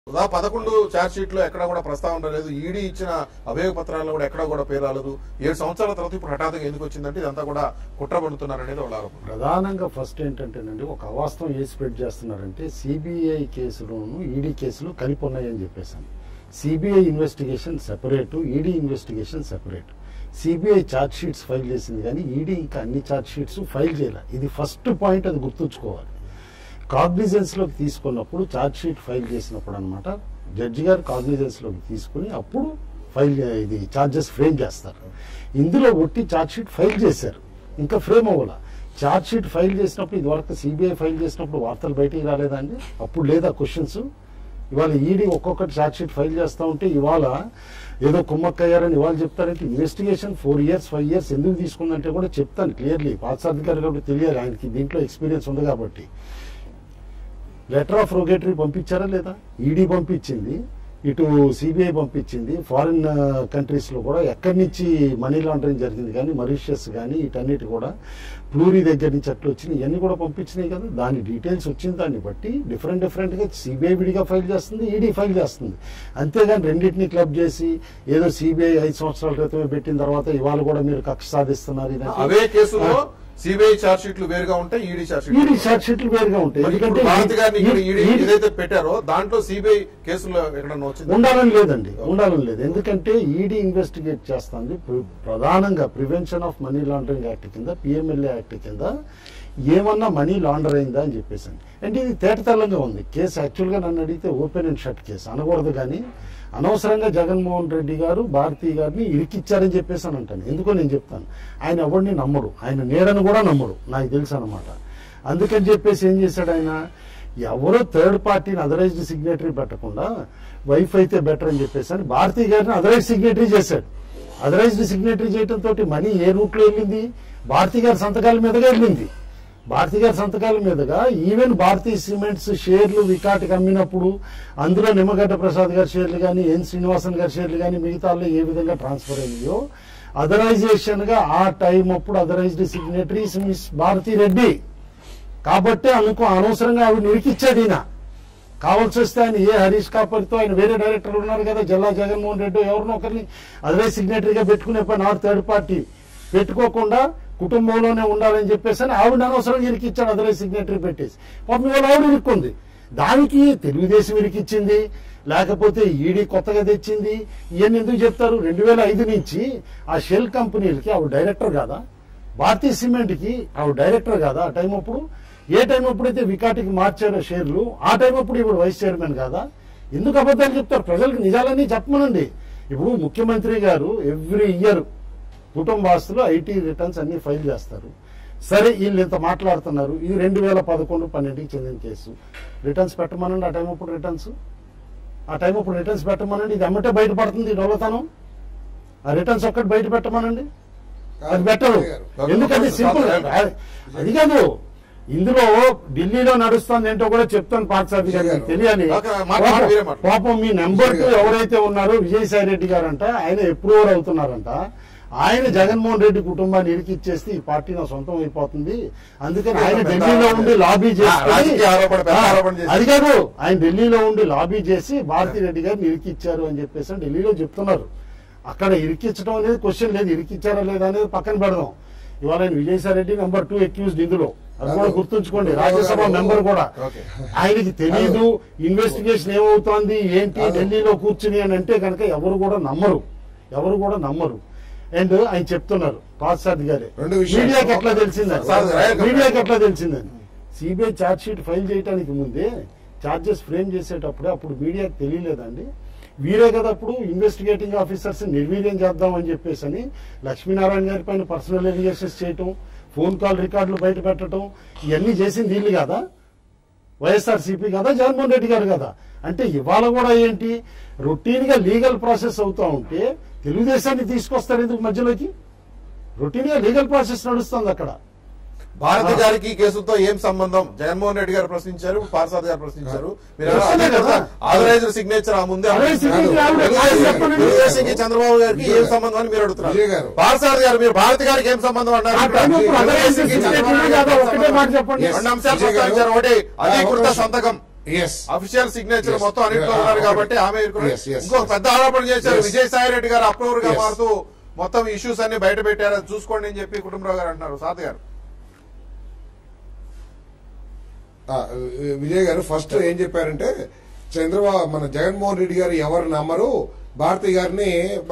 దా పదకొండు charge sheet లో ఎక్కడ కూడా ప్రస్తావన లేదు ఈడీ ఇచ్చిన అభయోగ పత్రాల్లో కూడా ఎక్కడ కూడా పేరు రాలేదు ఏడు సంవత్సరాల తర్వాత ఇప్పుడు హఠాత్తుగా ఎందుకు వచ్చిందంటే ఇదంతా కూడా కుట్ర పడుతున్నారనేది వాళ్ళ ఆరోపణ ప్రధానంగా ఫస్ట్ ఏంటంటేనండి ఒక అవాస్తవం ఏ స్ప్రెడ్ చేస్తున్నారంటే సిబిఐ కేసులోను ఈడీ కేసులు కలిపి ఉన్నాయని చెప్పేసాను CBI investigation separate ED investigation separate CBI charge sheets file చేసింది కానీ ఈడీ ఇంకా అన్ని ఛార్జ్ షీట్స్ ఫైల్ చేయలే ఇది ఫస్ట్ పాయింట్ అది గుర్తుంచుకోవాలి కాగ్నిజెన్స్ లోకి తీసుకున్నప్పుడు ఛార్జ్ షీట్ ఫైల్ చేసినప్పుడు అనమాట జడ్జి గారు కాగ్నిజెన్స్ లోకి తీసుకుని అప్పుడు ఫైల్ ఇది ఛార్జెస్ ఫ్రేమ్ చేస్తారు ఇందులో ఒట్టి ఛార్జ్ షీట్ ఫైల్ చేశారు ఇంకా ఫ్రేమ్ అవ్వాల ఛార్జ్ షీట్ ఫైల్ చేసినప్పుడు ఇదివరకు సిబిఐ ఫైల్ చేసినప్పుడు వార్తలు బయటికి రాలేదండి అప్పుడు లేదా క్వశ్చన్స్ ఇవాళ ఈడీ ఒక్కొక్కటి ఛార్జ్ షీట్ ఫైల్ చేస్తూ ఉంటే ఇవాళ ఏదో కుమ్మక్కయ్యారని ఇవాళ చెప్తారంటే investigation four years five years ఎందుకు తీసుకుందంటే కూడా చెప్తాను క్లియర్లీ పాత్సాధికారి కాబట్టి తెలియాలి ఆయనకి దీంట్లో ఎక్స్పీరియన్స్ ఉంది కాబట్టి లెటర్ ఆఫ్ రొగేటరీ పంపించారా లేదా ఈడీ పంపించింది ఇటు సిబిఐ పంపించింది ఫారిన్ కంట్రీస్ లో కూడా ఎక్కడి నుంచి మనీ లాండరింగ్ జరిగింది కానీ మరీషియస్ కానీ ఇటన్నిటి కూడా ప్లూరీ దగ్గర నుంచి అట్లా వచ్చినాయి ఇవన్నీ కూడా పంపించినాయి కదా దాని డీటెయిల్స్ వచ్చిన దాన్ని బట్టి డిఫరెంట్ డిఫరెంట్ గా సిబిఐ విడిగా ఫైల్ చేస్తుంది ఈడీ ఫైల్ చేస్తుంది అంతేగాని రెండింటిని క్లబ్ చేసి ఏదో సిబిఐ ఐదు సంవత్సరాల క్రితమే పెట్టిన తర్వాత ఇవాళ కూడా మీరు కక్ష సాధిస్తున్నారు ఇదంటే- అవే కేసులో సిబిఐ ఛార్జ్ షీట్లు వేరుగా ఉంటాయి ఈడీ ఛార్జ్ ఈడీ షీట్లు ఛార్జ్ షీట్లు వేరుగా ఉంటాయి మరి ఇప్పుడు ఎందుకంటే భారతి గారిని ఇక్కడ ఈ- ఈడీ ఈడీ- ఏదైతే పెట్టారో దాంట్లో సిబిఐ కేసులో ఎక్కడన్నా వచ్చింది ఉండాలని లేదండి ఉండాలని లేదు ఎందుకంటే ఈడీ ఇన్వెస్టిగేట్ చేస్తుంది ప్ర- ప్రధానంగా prevention of money laundering act కింద పిఎంఎల్ఏ యాక్ట్ కింద ఏమన్నా మనీ లాండర్ అయిందా అని చెప్పేసి అంటే ఇది తేటతెల్లంగా ఉంది కేసు యాక్చువల్గా నన్ను అడిగితే ఓపెన్ అండ్ షట్ కేసు అనకూడదు కానీ అనవసరంగా జగన్మోహన్ రెడ్డి గారు భారతీ గారిని ఇరికిచ్చారని చెప్పేసి అని అంటాను ఎందుకో నేను చెప్తాను ఆయన ఎవరిని నమ్మడు ఆయన నీడను కూడా నమ్మడు నాకు తెలుసు అనమాట అందుకని చెప్పేసి ఏం చేశాడు ఆయన ఎవరో థర్డ్ పార్టీని అదరైజ్డ్ సిగ్నేటరీ పెట్టకుండా వైఫ్ అయితే బెటర్ అని చెప్పేసి అని భారతీ గారిని అదరైజ్ సిగ్నేటరీ చేశాడు అదరైజ్డ్ సిగ్నేటరీ చేయడం తోటి మనీ ఏ రూట్ లో వెళ్ళింది భారతీ గారి సంతకాల మీదుగా వెళ్ళింది భారతీ గారి సంతకాల మీదుగా ఈవెన్ భారతీ సిమెంట్స్ షేర్లు వికాటికి అమ్మినప్పుడు అందులో నిమ్మగడ్డ ప్రసాద్ గారి షేర్లు కానీ ఎన్ శ్రీనివాసన్ గారి షేర్లు కానీ మిగతాల్లో ఏ విధంగా ట్రాన్స్ఫర్ అయ్యాయో అదరైజేషన్ గా ఆ టైం అప్పుడు authorized signatories miss Bharathi Reddy కాబట్టి అనుకో అనవసరంగా ఆవిడ నిరికిచ్చాడు ఈయన కావాల్సి వస్తే ఆయన ఏ హరీష్ కాపర్తో ఆయన వేరే డైరెక్టర్లు ఉన్నారు కదా జిల్లా జగన్మోహన్ రెడ్డి ఎవరినో ఒకరిని అదే సిగ్నేటరీగా పెట్టుకునే పని ఆవిడ థర్డ్ పార్టీ పెట్టుకోకుండా కుటుంబంలోనే ఉండాలని చెప్పేసి అని ఆవిడ అనవసరంగా ఇరికిచ్చాడు అదే సిగ్నేటరీ పెట్టేసి పాపం ఇవాళ ఆవిడ ఇరుక్కుంది దానికి తెలుగుదేశం ఇరికిచ్చింది లేకపోతే ఈడీ కొత్తగా తెచ్చింది ఇవన్నీ ఎందుకు చెప్తారు రెండు వేల ఐదు నుంచి ఆ షెల్ కంపెనీలకి ఆవిడ డైరెక్టర్ కాదా భారతీయ సిమెంట్ కి ఆవిడ డైరెక్టర్ కాదా ఆ టైం అప్పుడు ఏ టైం అప్పుడైతే వికాటికి మార్చారో షేర్లు ఆ టైం అప్పుడు ఇప్పుడు వైస్ చైర్మన్ కాదా ఎందుకు అబద్ధాలు చెప్తారు ప్రజలకు నిజాలన్నీ చెప్పమనండి ఇప్పుడు ముఖ్యమంత్రి గారు ఎవ్రీ ఇయర్ కుటుంబాస్తులు ఐటీ రిటర్న్స్ అన్ని ఫైల్ చేస్తారు సరే వీళ్ళు ఇంత మాట్లాడుతున్నారు ఇది రెండు వేల పదకొండు పన్నెండుకి చెందిన కేసు రిటర్న్స్ పెట్టమనండి ఆ టైం అప్పుడు రిటర్న్స్ ఆ టైం అప్పుడు రిటర్న్స్ పెట్టమనండి ఇది అమ్మటే బయటపడుతుంది డొల్లతనం ఆ రిటర్న్స్ ఒక్కటి బయట పెట్టమనండి అది బెటర్ ఎందుకంటే సింపుల్ అది కాదు ఇందులో ఢిల్లీలో నడుస్తుంది ఏంటో కూడా చెప్తాను పాఠశాల గారికి తెలియాలి ఓకే, మాట్లాడు, మీరే మాట్లాడు. పాపం మీ నెంబర్ టూ ఎవరైతే ఉన్నారో విజయసాయి రెడ్డి గారంట ఆయన అప్రూవర్ అవుతున్నారంట ఆయన జగన్మోహన్ రెడ్డి కుటుంబాన్ని ఇరికిచ్చేస్తే ఈ పార్టీ నా సొంతం అయిపోతుంది అందుకని ఆయన పెద్ద ఢిల్లీలో ఉండి లాబీ చేసి రాజకీయ ఆరోపణ, పెద్ద ఆరోపణ చేసి. అది కాదు ఆయన ఢిల్లీలో ఉండి లాబీ చేసి భారతీ రెడ్డి గారిని ఇరికిచ్చారు అని చెప్పేసి ఢిల్లీలో చెప్తున్నారు అక్కడ ఇరికించడం అనేది క్వశ్చన్ లేదు ఇరికిచ్చారా లేదా అనేది పక్కన పెడదాం ఇవాళ ఆయన Vijayasai Reddy number two accused ఇందులో అది కూడా గుర్తుంచుకోండి రాజ్యసభ మెంబర్ కూడా ఓకే. ఆయనకి తెలియదు ఇన్వెస్టిగేషన్ ఏమవుతోంది ఏంటి ఢిల్లీలో కూర్చుని అని అంటే కనుక ఎవరు కూడా నమ్మరు ఎవరు కూడా నమ్మరు అండ్ ఆయన చెప్తున్నారు పాత్సాద్ గారే రెండు విషయాలు. మీడియాకి ఎట్లా తెలిసిందని సార్, రాయల్ కంప్లైంట్. మీడియాకి ఎట్లా తెలిసిందని సిబిఐ ఛార్జ్ షీట్ ఫైల్ చేయడానికి ముందే ఛార్జెస్ ఫ్రేమ్ చేసేటప్పుడే అప్పుడు మీడియాకి తెలియలేదండి వీరే కదా అప్పుడు ఇన్వెస్టిగేటింగ్ ఆఫీసర్స్ నిర్వీర్యం చేద్దాం అని చెప్పేసి అని లక్ష్మీనారాయణ గారి పైన పర్సనల్ ఎలిగేషన్స్ చేయటం ఫోన్ కాల్ రికార్డులు బయట పెట్టడం ఇవన్నీ చేసింది వీళ్ళు కదా వైఎస్ఆర్సీపీ కదా జగన్మోహన్ రెడ్డి గారు కదా అంటే ఇవాళ కూడా ఏంటి రొటీన్ గా లీగల్ ప్రాసెస్ అవుతా ఉంటే తెలుగుదేశాన్ని తీసుకొస్తారు ఎందుకు మధ్యలోకి రొటీన్ గా లీగల్ ప్రాసెస్ నడుస్తుంది అక్కడ భారతి గారికి ఈ కేసుతో ఏం సంబంధం జగన్మోహన్ రెడ్డి గారు ప్రశ్నించారు పార్సాద్ గారు ప్రశ్నించారు మీరు ఎలా- ప్రశ్నే కదా. ఆథరైజ్డ్ సిగ్నేచర్ ఆ ముందే Authorized signature ఆవిడ- తెలుగుదేశం- చెప్పండి. తెలుగుదేశంకి చంద్రబాబు గారికి ఏం సంబంధం అని మీరు విజయ్ అడుగుతున్నారు గారు. పార్సాద్ గారు మీరు భారతి గారికి ఏం సంబంధం అన్నారు ఆ టైం అప్పుడు తెలుగుదేశంకి authorized signature చంద్రబాబు కాదా? గారికి ఒకటే మాట చెప్పండి. Yes. రెండు అంశాలు విజయ్ గారు. ప్రస్తావించారు ఒకటి అధీకృత అవకాశం. సంతకం ఎస్ అఫీషియల్ సిగ్నేచర్ Yes. మొత్తం అన్నింటిలో Yeah, ఉన్నారు okay. కాబట్టి ఆమె ఇరుక్కున్నారు. Yes, yes, ఇంకొక yes. పెద్ద ఆరోపణ చేశారు Yes. విజయసాయి రెడ్డి గారు అప్రూవర్ గా Yes. మారుతూ మొత్తం ఇష్యూస్ అన్ని బయట పెట్టారు అది చూసుకోండి అని చెప్పి కుటుంబరావు గారు అంటున్నారు సాత్ గారు ఆ, విజయ్ గారు ఫస్ట్ ఏం చెప్పారంటే చంద్రబాబు మన జగన్మోహన్ రెడ్డి గారు ఎవరు నమ్మరు భారతి గారిని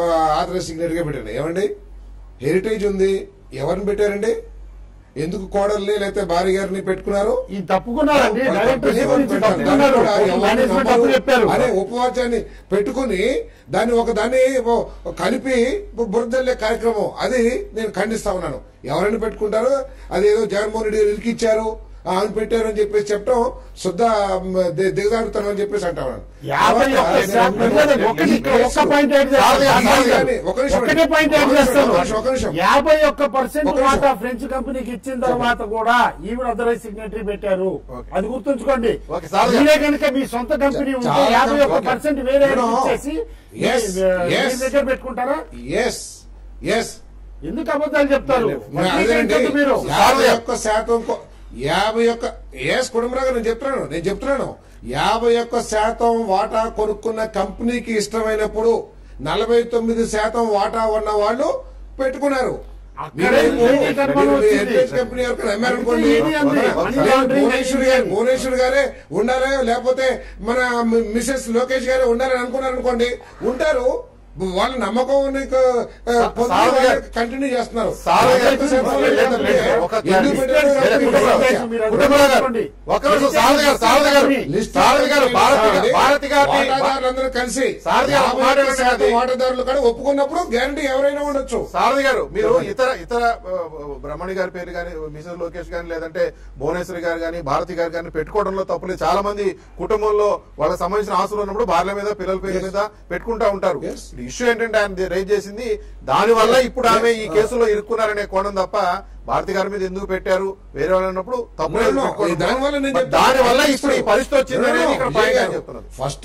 ఆదర సిగ్నేట్ గా పెట్టండి ఏమండి హెరిటేజ్ ఉంది ఎవరిని పెట్టారండి ఎందుకు కోడల్ని లేకపోతే భార్య గారిని పెట్టుకున్నారు ఈ తప్పుకున్నారండి వాళ్ళు డైరెక్టర్స్ తప్పు గురించి పెట్టారు. తప్పుకున్నారు దాన్ని కూడా ఎవరు మేనేజ్మెంట్ నమ్మరు తప్పు చెప్పారు అనే ఉపవాసాన్ని పెట్టుకుని దాన్ని ఒక దాన్ని ఓ- కలిపి బురదల్లే కార్యక్రమం అది నేను ఖండిస్తా ఉన్నాను ఎవరైనా పెట్టుకుంటారో అది ఏదో జగన్మోహన్ రెడ్డి గారు ఇరికిచ్చారు ఆమెను పెట్టారు అని చెప్పేసి చెప్పడం శుద్ధ దిగదాడుతాను అని చెప్పేసి అంటాను యాభై ఒక్క శాతం లేదు, ఒకటి ఇక్కడ ఒక్క పాయింట్ యాడ్ చేస్తాను. సార్ గారు, సార్ గారు, ఒక నిమిషం ఒక్కటే పాయింట్ యాడ్ ఒక నిమిషం, చేస్తాను ఒక నిమిషం, ఒక నిమిషం. యాభై ఒక్క పర్సెంట్ ఒక నిమిషం. వాటా ఫ్రెంచ్ కంపెనీకి ఇచ్చిన తర్వాత కూడా ఈవిడ అదరైజ్ సిగ్నేటరీ పెట్టారు ఓకే. అది గుర్తుంచుకోండి ఓకే, సార్ గారు. మీరే కనుక మీ సొంత కంపెనీ ఉంటే చాలా యాభై ఒక్క ఓకే. పర్సెంట్ వేరే No, no. ఇచ్చేసి Yes, మీ- మీ yes. దగ్గర పెట్టుకుంటారా ఎస్ ఎస్ ఎందుకు అబద్ధాలు చెప్తారు మరి అదేనండి వడ్డీకి మీరు యాభై ఒక్క శాతం కో- యాభై ఒక్క ఎస్ కుటుంబరాగా నేను చెప్తున్నాను నేను చెప్తున్నాను యాభై ఒక్క శాతం వాటా కొనుక్కున్న కంపెనీకి ఇష్టమైనప్పుడు నలభై తొమ్మిది శాతం వాటా ఉన్న వాళ్ళు పెట్టుకున్నారు అక్కడే మీరు ఏది కర్మలో మీరు వచ్చింది? హెరిటేజ్ కంపెనీ ఎవరికైనా అమ్మారనుకోండి ఏది అంది? మనీ నేను లాండరింగ్ భువనేశ్వర్ అయింది. గారు భువనేశ్వర్ గారే ఉండాలి లేకపోతే మన మి- మిసెస్ లోకేష్ గారే ఉండాలని అనుకున్నారు అనుకోండి ఉంటారు వాళ్ళ నమ్మకం నీకు, ఆ, పొంది సార్ గారు. వాళ్ళు కంటిన్యూ చేస్తున్నారు సార్ గారు. యాభై శాతం లేదంటే ఒక ఎందుకు పెట్టారు? వేరే కుటుంబరావు గారు. మీరు అది కుటుంబరావు గారు. చూసుకోండి. ఒక నిమిషం సారథి గారు సారథి గారు లిస్ట్ సారథి గారు భారతి గారు భారతి గారిని వాటాదారులందరూ కలిసి సారథి గారు యాభై మాట ఒక్క శాతం వినండి. వాటాదారులు కూడా ఒప్పుకున్నప్పుడు గ్యారంటీ ఎవరైనా ఉండొచ్చు సారథి గారు మీరు ఇతర ఇతర ఆ, బ్రహ్మణి గారి పేరు కానీ మిసెస్ లోకేష్ గాని లేదంటే భువనేశ్వరి గారు కానీ భారతి గారు కానీ పెట్టుకోవడంలో తప్పులేదు చాలా మంది కుటుంబంలో వాళ్ళకి సంబంధించిన ఆస్తులు ఉన్నప్పుడు భార్య మీద పిల్లల పేరు Yes. మీద పెట్టుకుంటా ఉంటారు Yes. ఇష్యూ ఏంటంటే ఆయన రైజ్ చేసింది దాని వల్ల ఇప్పుడు ఆమె ఈ కేసులో ఇరుక్కున్నారనే కోణం తప్ప భారతి గారి మీద ఎందుకు పెట్టారు వేరే వాళ్ళు అన్నప్పుడు తప్పు లేదు No, no. పెట్టుకోవడం. దానివల్ల నేను But చెప్తాను. దాని వల్ల ఇప్పుడు ఈ పరిస్థితి వచ్చింది No, no, అనేది ఇక్కడ విజయ్ పాయింట్ గారు, అని చెప్తున్నారు ఫస్ట్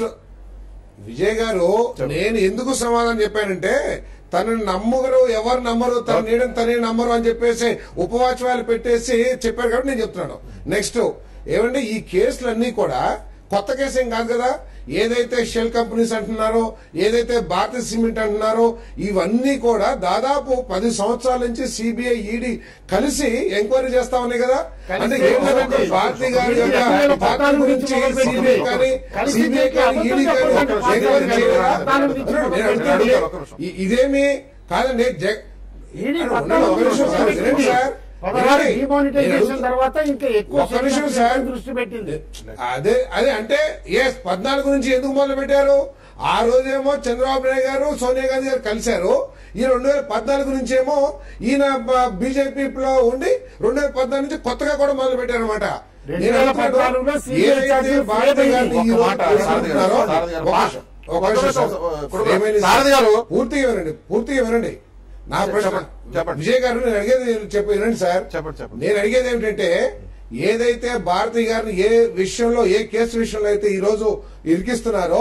విజయ్ గారు నేను ఎందుకు సమాధానం చెప్పానంటే తనని నమ్మరు ఎవరు నమ్మరు తన నీడని తనే నమ్మరు అని చెప్పేసి ఉపవాసాలు పెట్టేసి చెప్పారు కాబట్టి నేను చెప్తున్నాను నెక్స్ట్ ఏమంటే ఈ కేసులన్నీ కూడా కొత్త కేసు ఏం కాదు కదా ఏదైతే షెల్ కంపెనీస్ అంటున్నారో ఏదైతే భారతీయ సిమెంట్ అంటున్నారో ఇవన్నీ కూడా దాదాపు పది సంవత్సరాల నుంచి సిబిఐ ఈడీ కలిసి ఎంక్వైరీ చేస్తా ఉన్నాయి కదా అంటే కలిసి ఏం లేదంటే ఒకటి. భారతి గారి ఇది యొక్క ఎన్నికల పార్టీ పథకాల గురించి గురించి సిబిఐ కానీ కలిసి సిబిఐ కానీ అబద్ధం ఈడీ కానీ చెప్పకండి. ఎంక్వైరీ చేయరా? పథకాల గురించి నేను చెప్పకండి. అంటుంది, ఒక్క నిమిషం. ఇ- ఇదేమి కాదండి జగ- ఈడీ ఉండండి, పథకాల ఒక్క నిమిషం సార్, గురించి వినండి సార్. పదహారు వినండి. డిమానిటైజేషన్ నేను తర్వాత ఇంకా ఎక్కువ ఒక్క నిమిషం సార్. దృష్టి పెట్టింది అదే అదే అంటే ఎస్ పద్నాలుగు నుంచి ఎందుకు మొదలు పెట్టారు ఆ రోజేమో చంద్రబాబు నాయుడు గారు సోనియా గాంధీ గారు కలిశారు ఈ రెండు వేల పద్నాలుగు నుంచి ఏమో ఈయన బీజేపీలో ఉండి రెండు వేల పద్నాలుగు నుంచి కొత్తగా కూడా మొదలు పెట్టారు అనమాట రెండు వేల పద్నాలుగులో CBI ఏదైతే ఛార్జీలు భారతి ఫ్రీ గారిని ఒక్క ఈ రోజు మాట సారథి గారు, తీసుకుంటున్నారో, సారథి గారు, ఒక భాష. నిమిషం, ఒక ఒక్క నిమిషం నిమిషం, సార్. కుటుంబ- ఏమైంది సార్? సారథి గారు. పూర్తిగా వినండి పూర్తిగా వినండి నా ప్రశ్న చెప్పండి, చెప్పండి. విజయ్ గారు నేను అడిగేది చెప్పి వినండి సార్ చెప్పండి, చెప్పండి. నేను అడిగేది ఏమిటంటే ఏదైతే భారతి గారిని ఏ విషయంలో ఏ కేసు విషయంలో అయితే ఈ రోజు ఇరికిస్తున్నారో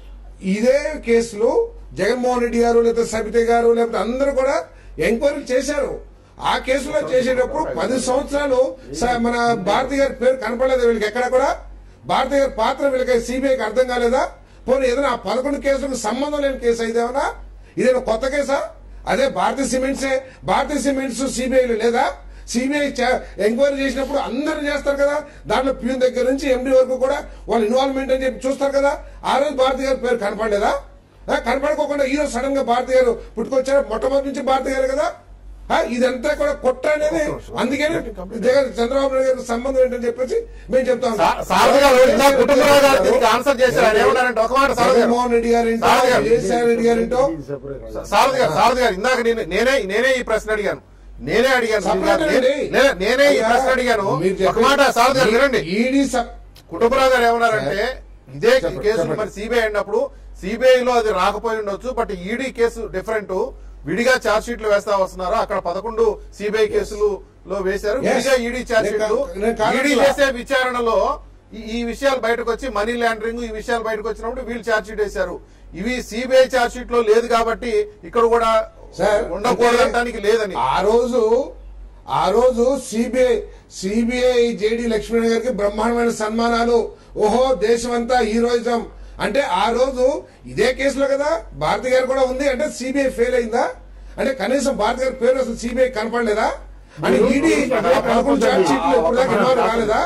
ఇదే కేసులు జగన్మోహన్ రెడ్డి గారు లేకపోతే సబిత గారు లేకపోతే అందరూ కూడా ఎంక్వైరీ చేశారు ఆ కేసులో చేసేటప్పుడు పది సంవత్సరాలు స- మన భారతి గారి పేరు కనపడలేదు వీళ్ళకి ఎక్కడ కూడా భారతి గారి పాత్ర వీళ్ళకి సిబిఐకి అర్థం కాలేదా పోనీ ఏదైనా ఆ పదకొండు కేసులకు సంబంధం లేని కేసు అయితేమన్నా ఇదేనా కొత్త కేసా అదే భారతీయ సిమెంట్సే భారతీయ సిమెంట్స్ సిబిఐలో లేదా సిబిఐ ఎంక్వైరీ చేసినప్పుడు అందరూ చేస్తారు కదా దాంట్లో ప్యూన్ దగ్గర నుంచి ఎండి వరకు కూడా వాళ్ళ ఇన్వాల్వ్మెంట్ అని చెప్పి చూస్తారు కదా ఆ రోజు భారతి గారి పేరు కనపడలేదా ఆ, కనపడకోకుండా ఈ రోజు సడన్ గా భారతి గారు పుట్టుకొచ్చారు మొట్టమొదటి నుంచి భారతి గారు కదా ఆ, ఇదంతా కూడా కొట్ట అనేది అందుకని జగన్ చంద్రబాబు నాయుడు గారికి సంబంధం ఏంటని చెప్పేసి మేము చెప్తాం సా- సారథి గారు ఇందాక కుటుంబరావు గారు దీనికి ఆన్సర్ చేశారు ఆయన ఏమన్నారంటే ఒక మాట సారథి గారు జగన్మోహన్ రెడ్డి గారు ఏంటో సారథి గారు. విజయసాయి రెడ్డి గారు ఏంటో సారథి గారు సారథి గారు ఇందాక నేను నేనే నేనే ఈ ప్రశ్న అడిగాను నేనే అడిగాను మీరు కాదు. సపరేట్ అండి. నే- నేనే ఈ ప్రశ్న అడిగాను మీరు ఒక మాట సారథి గారు వినండి ఈడీ సబ్ కుటుంబరావు గారు ఏమన్నారంటే ఇదే చెప్పండి, కేసు చెప్పండి. మరి సిబిఐ అయినప్పుడు సిబిఐ లో అది రాకపోయి ఉండొచ్చు బట్ ఈడీ కేసు డిఫరెంట్ విడిగా ఛార్జ్ షీట్లు వేస్తా వస్తున్నారు అక్కడ పదకొండు సిబిఐ కేసులు లో వేశారు Yes. విడిగా ఈడీ ఛార్జ్ నేను షీట్లు కా- నేను కాదట్లా. ఈడీ చేసే విచారణలో ఈ- ఈ విషయాలు బయటకు వచ్చి మనీ లాండరింగ్ ఈ విషయాలు బయటకు వచ్చినప్పుడు వీళ్ళు ఛార్జ్ షీట్ వేశారు ఇవి సిబిఐ ఛార్జ్ షీట్ లో లేదు కాబట్టి ఇక్కడ కూడా సార్ ఉండకూడదనడానికి లేదని ఆ రోజు ఆ రోజు సిబిఐ సిబిఐ జేడి లక్ష్మణ్ గారికి బ్రహ్మాండమైన సన్మానాలు ఓహో దేశమంతా హీరోయిజం అంటే ఆ రోజు ఇదే కేసులో కదా భారతి గారు కూడా ఉంది అంటే సిబిఐ ఫెయిల్ అయిందా అంటే కనీసం భారతి గారి పేరు అసలు సిబిఐ కనపడలేదా అంటే ఈడీ పదకొండు ఛార్జ్ షీట్లు ఇప్పుడు దాకా ఇన్వాల్వ్ కాలేదా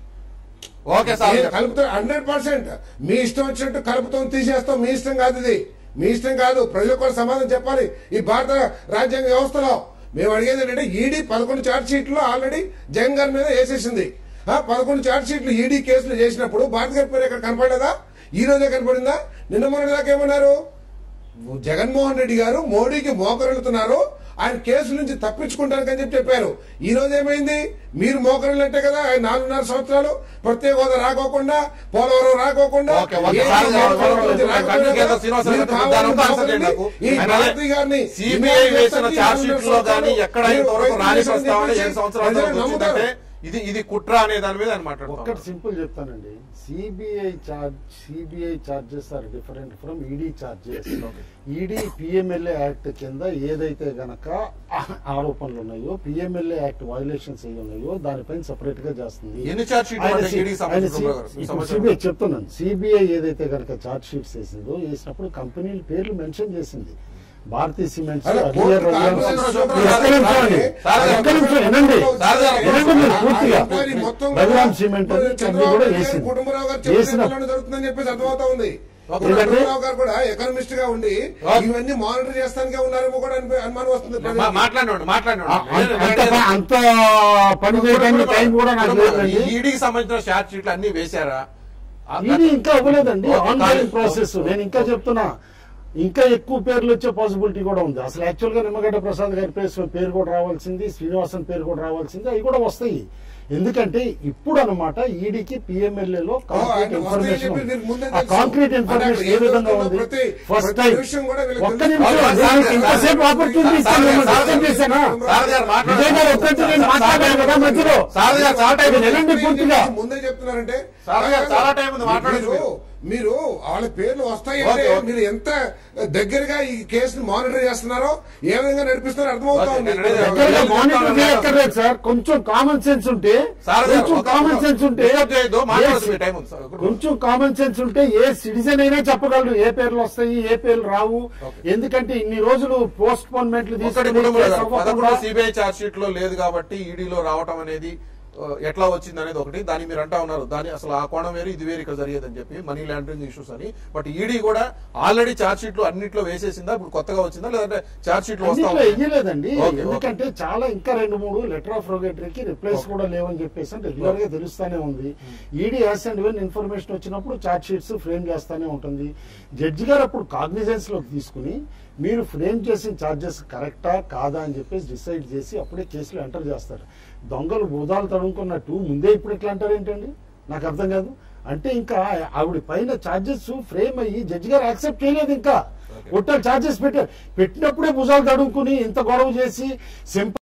ఓకే సార్ కలుపుతాం హండ్రెడ్ పర్సెంట్ మీ ఇష్టం వచ్చినట్టు కలుపుతాం తీసేస్తాం మీ ఇష్టం కాదు ఇది మీ ఇష్టం కాదు ప్రజలకు కూడా సమాధానం చెప్పాలి ఈ భారత రాజ్యాంగ వ్యవస్థలో మేము అడిగేది ఏంటంటే ఈడీ పదకొండు ఛార్జ్ షీట్లు ఆల్రెడీ జగన్ గారి మీద వేసేసింది ఆ, పదకొండు ఛార్జ్ షీట్లు ఈడీ కేసులు చేసినప్పుడు భారత గారి పేరు ఎక్కడ కనపడలేదా ఈ రోజే కనపడిందా నిన్న మొన్న దాకా ఏమన్నారు జగన్మోహన్ రెడ్డి గారు మోడీకి మోకరిల్లుతున్నారు ఆయన కేసు నుంచి తప్పించుకుంటారని చెప్పి చెప్పారు ఈ రోజు ఏమైంది మీరు మోకరిల్లంటే కదా ఆయన నాలుగున్నర సంవత్సరాలు ప్రత్యేక హోదా రాకోకుండా పోలవరం రాకోకుండా ఓకే, ఓకే. ఏ సార్, మోకరిల్లు సార్, నుంచి సార్, రాకపోయినా కంటిన్యూ చేద్దాం. కదా, శ్రీనివాసరావు మీరు గారు కావాలని దాని ఆన్సర్ చేయండి మోకరిల్లి నాకు. ఈ ఆయన భారతి గారిని సిబిఐ వేసిన ఛార్జ్ షీట్ లో కానీ ఎక్కడ మీరు ఇంతవరకు రాని ప్రయత్నించండి ప్రస్తావన చెప్పేసి ఏడు సంవత్సరాల ప్రజలు తర్వాత నమ్ముతారు. వచ్చిందంటే ఇది ఇది కుట్ర అనే దాని మీద ఆయన ఒక్కటి మాట్లాడుతున్నారు సింపుల్ చెప్తానండి CBI charge CBI charges are different from ED charges ED PMLA act కింద ఏదైతే గనక ఆరోపణలు ఉన్నాయో పిఎంఎల్ఏ యాక్ట్ వైలేషన్స్ ఏ ఉన్నాయో దానిపైన సెపరేట్ గా చేస్తుంది ఎన్ని ఛార్జ్ షీట్లు ఆయన అంటే సి- ఈడీకి ఆయన సంబంధించిన సి- గారు? ఈ ఇప్పుడు సంవత్సరం. సిబిఐ చెప్తున్నాను సిబిఐ ఏదైతే కనుక చార్జ్ షీట్స్ వేసిందో వేసినప్పుడు కంపెనీల పేర్లు మెన్షన్ చేసింది భారతీయ సిమెంట్స్ అలా అడియర్ కోర్టు రలియన్స్ కాన్ఫరెన్స్ లో మీరు ఒక్క నిమిషం అండి. సార్ గారు, ఒక్క నిమిషం వినండి సార్ గారు, వినండి మీరు పూర్తిగా ఎంక్వైరీ మొత్తం బలరాం సిమెంట్ కూడా అని చంద్రబాబు కూడా నాయుడు గారి వేసింది కుటుంబరావు గారు వేసిన చెప్పిన జరుగుతుందని చెప్పేసి అర్థమవుతా ఉంది ఒక ఏంటంటే- కుటుంబరావు గారు కూడా ఎకనమిస్ట్ గా ఉండి ఓకే. ఇవన్నీ మానిటర్ చేస్తానికే ఉన్నారేమో కూడా అనిపి- అనుమానం వస్తుంది మా- ప్రజలకి. మాట్లాడినాడు ఆ- మాట్లాడినాడు అంత- అంత ప- అంత పని చేయడానికి టైం కూడా నాకు లేదండి ఈడీకి సంబంధించిన ఛార్జ్ షీట్లు అన్ని వేశారా ఇది ఇంకా అవ్వలేదండి ఓకే, ఆన్ కాదు. గోయింగ్ ప్రాసెస్ నేను ఇంకా చెప్తున్నా ఇంకా ఎక్కువ పేర్లు వచ్చే పాసిబిలిటీ కూడా ఉంది అసలు యాక్చువల్ గా నిమ్మగడ్డ ప్రసాద్ గారి పేరు పేరు కూడా రావాల్సింది శ్రీనివాసన్ పేరు కూడా రావాల్సింది అవి కూడా వస్తాయి ఎందుకంటే ఇప్పుడు అనమాట ఈడీకి పిఎంఎల్ఏ లో ఓ, కాంక్రీట్ అంటే వస్తాయని ఇన్ఫర్మేషన్ చెప్పి మీకు ముందే ఆ తెలుసు. కాంక్రీట్ అంటే ఇన్ఫర్మేషన్ అక్కడ ఏ ఏం విధంగా జరుగుతుందో ఉంది ప్రతి- ఫస్ట్ ప్రతి టైం విషయం కూడా వీళ్ళకి ఒక్క తెలుసు. నిమిషం సార్, నేను సార్, ఇంతసేపు సార్, ఆపర్చునిటీ సార్, ఇస్తాను సార్, డిస్టర్బ్ చేశానా సార్ గారు మాట్లాడండి. విజయ్ గారు ఒక్కటి నేను మాట్లాడాను కదా మధ్యలో సార్ గారు చాలా టైం ఉంది. వినండి పూర్తిగా ముందే చెప్తున్నారంటే సార్ గారు చాలా టైం ఉంది, మాట్లాడండి మీరు మీరు వాళ్ళ పేర్లు వస్తాయంటే ఓకే, ఓకే. మీరు ఎంత దగ్గరగా ఈ కేసును మానిటర్ చేస్తున్నారో ఏ విధంగా నడిపిస్తున్నారో అర్థమవుతా ఓకే, ఉంది నేను అడిగేది ఎక్కడిగా మానిటర్ చేయక్కర్లేదు సార్ కొంచెం కామన్ సెన్స్ ఉంటే సార్ గారు, కొంచెం ఒక- కామన్ ఒక- సెన్స్ ఉంటే డిస్టర్బ్ చేయొద్దు, మాట్లాడొచ్చు, ఏ- మీ టైం ఉంది సార్. కొంచెం కామన్ సెన్స్ ఉంటే ఏ సిటిజన్ అయినా చెప్పగలరు ఏ పేర్లు వస్తాయి ఏ పేర్లు రావు ఓకే. ఎందుకంటే ఇన్ని రోజులు పోస్ట్ పోన్మెంట్లు ఒకటి తీసుకుని కుటుంబం కేసు గారు, అవ్వకుండా పదకొండు సిబిఐ ఛార్జ్ షీట్ లో లేదు కాబట్టి ఈడీలో రావటం అనేది ఆ, ఎట్లా వచ్చింది అనేది ఒకటి దాన్ని మీరు అంటా ఉన్నారు దాని అసలు ఆ కోణం వేరు ఇది వేరు ఇక్కడ జరిగేదని చెప్పి మనీ లాండరింగ్ ఇష్యూస్ అని బట్ ఈడీ కూడా ఆల్రెడీ ఛార్జ్ షీట్లు అన్నిట్లో వేసేసిందా ఇప్పుడు కొత్తగా వచ్చిందా లేదంటే ఛార్జ్ షీట్లు వస్తా అన్నిట్లో ఉన్నాయా? వెయ్యలేదండి ఓకే, ఓకే. ఎందుకంటే చాలా ఇంకా రెండు మూడు లెటర్ ఆఫ్ రోగేటరీకి రిప్లైస్ కూడా లేవని చెప్పేసి రెగ్యులర్ గా తెలుస్తానే ఉంది ED as and when information వచ్చినప్పుడు చార్జ్ షీట్స్ ఫ్రేమ్ చేస్తానే ఉంటుంది జడ్జి గారు అప్పుడు కాగ్నిజెన్స్ లోకి తీసుకుని మీరు ఫ్రేమ్ చేసిన చార్జెస్ కరెక్టా కాదా అని చెప్పేసి డిసైడ్ చేసి అప్పుడే కేసులో ఎంటర్ చేస్తారు దొంగలు బోధాలు తడుముకున్నట్టు ముందే ఇప్పుడు ఎట్లా అంటారు ఏంటండి నాకు అర్థం కాదు అంటే ఇంకా ఆవిడ పైన చార్జెస్ ఫ్రేమ్ అయ్యి జడ్జి గారు యాక్సెప్ట్ చేయలేదు ఇంకా ఒట్టల్ చార్జెస్ పెట్టారు పెట్టినప్పుడే భుజాలు తడుముకుని ఇంత గొడవ చేసి సింప